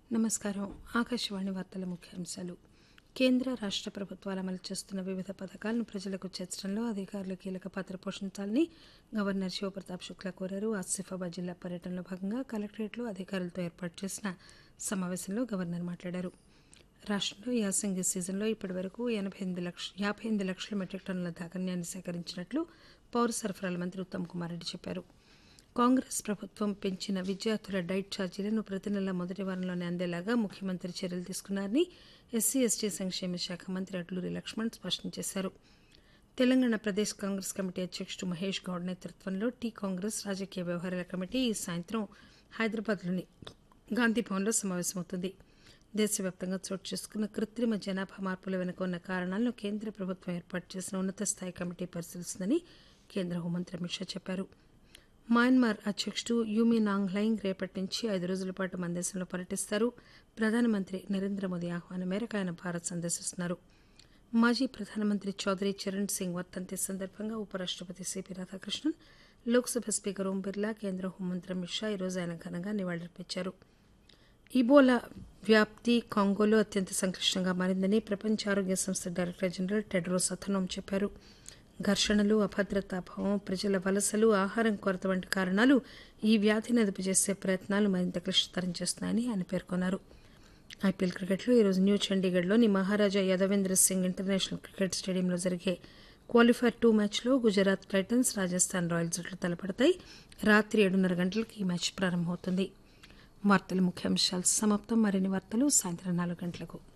నమస్కారం ఆకాశవాణి వార్తల ముఖ్యాంశాలు కేంద్ర రాష్ట ప్రభుత్వాలు అమలు చేస్తున్న వివిధ పథకాలను ప్రజలకు చేర్చడంలో అధికారులు కీలక పాత్ర పోషించాలని గవర్నర్ శివప్రతాప్ శుక్లా కోరారు ఆసిఫాబాద్ జిల్లా పర్యటనలో భాగంగా కలెక్టరేట్లో అధికారులతో ఏర్పాటు చేసిన సమావేశంలో గవర్నర్ మాట్లాడారు రాష్టంలో యాసంగి సీజన్లో ఇప్పటి వరకు ఎనభై ఎనిమిది లక్ష యాభై ఎనిమిది లక్షల మెట్రిక్ టన్నుల ధాన్యాన్ని సేకరించినట్లు పౌర సరఫరాల మంత్రి ఉత్తమ్ కుమార్ రెడ్డి చెప్పారు కాంగ్రెస్ ప్రభుత్వం పెంచిన విద్యార్థుల డైట్ ఛార్జీలను ప్రతి నెల మొదటి వారంలోనే అందేలాగా ముఖ్యమంత్రి చర్యలు తీసుకున్నారని ఎస్సీ ఎస్టీ సంక్షేమ శాఖ మంత్రి అడ్లూరి లక్ష్మణ్ స్పష్టం చేశారు తెలంగాణ ప్రదేశ్ కాంగ్రెస్ కమిటీ అధ్యక్షుడు మహేష్ గౌడ్ నేతృత్వంలో టీ కాంగ్రెస్ రాజకీయ వ్యవహారాల కమిటీ ఈ సాయంత్రం హైదరాబాద్లోని గాంధీభవన్లో సమావేశమవుతుంది దేశవ్యాప్తంగా చోటు చేసుకున్న కృత్రిమ జనాభా మార్పుల వెనుక ఉన్న కారణాలను కేంద్ర ప్రభుత్వం ఏర్పాటు చేసిన ఉన్నత స్థాయి కమిటీ పరిశీలిస్తుందని కేంద్ర హోంమంత్రి అమిత్ షా చెప్పారు మయన్మార్ అధ్యక్షుడు యూమి నాంగ్లైంగ్ రేపటి నుంచి ఐదు రోజుల పాటు మన దేశంలో పర్యటిస్తారు ప్రధానమంత్రి నరేంద్ర మోదీ ఆహ్వానం మేరకు ఆయన భారత్ సందర్శిస్తున్నారు మాజీ ప్రధానమంత్రి చౌదరి చరణ్ సింగ్ వర్ధంతి సందర్భంగా ఉపరాష్టపతి సిపి రాధాకృష్ణన్ లోక్సభ స్పీకర్ ఓం బిర్లా కేంద్ర హోంమంత్రి అమిత్ షా ఈరోజు ఆయన ఘనంగా నివాళులర్పించారు ఇబోలా వ్యాప్తి కాంగోలో అత్యంత సంక్లిష్టంగా మారిందని ప్రపంచ ఆరోగ్య సంస్థ డైరెక్టర్ జనరల్ టెడ్రోస్ అథనోమ్ చెప్పారు ఘర్షణలు అభద్రతాభావం ప్రజల వలసలు ఆహారం కొరత వంటి కారణాలు ఈ వ్యాధిని అదుపు చేసే ప్రయత్నాలు మరింత క్లిష్టతరం చేస్తున్నాయని ఆయన పేర్కొన్నారు ఐపీఎల్ క్రికెట్లో ఈరోజు న్యూ చండీగఢ్లోని మహారాజా యాదవేంద్ర సింగ్ ఇంటర్నేషనల్ క్రికెట్ స్టేడియంలో జరిగే క్వాలిఫైర్ టూ మ్యాచ్లో గుజరాత్ టైటన్స్ రాజస్థాన్ రాయల్స్ జట్లు తలపడతాయి రాత్రి ఏడున్నర గంటలకు ఈ మ్యాచ్ ప్రారంభమవుతుంది వార్తల ముఖ్యాంశాలు సమాప్తం మరిన్ని వార్తలు సాయంత్రం నాలుగు గంటలకు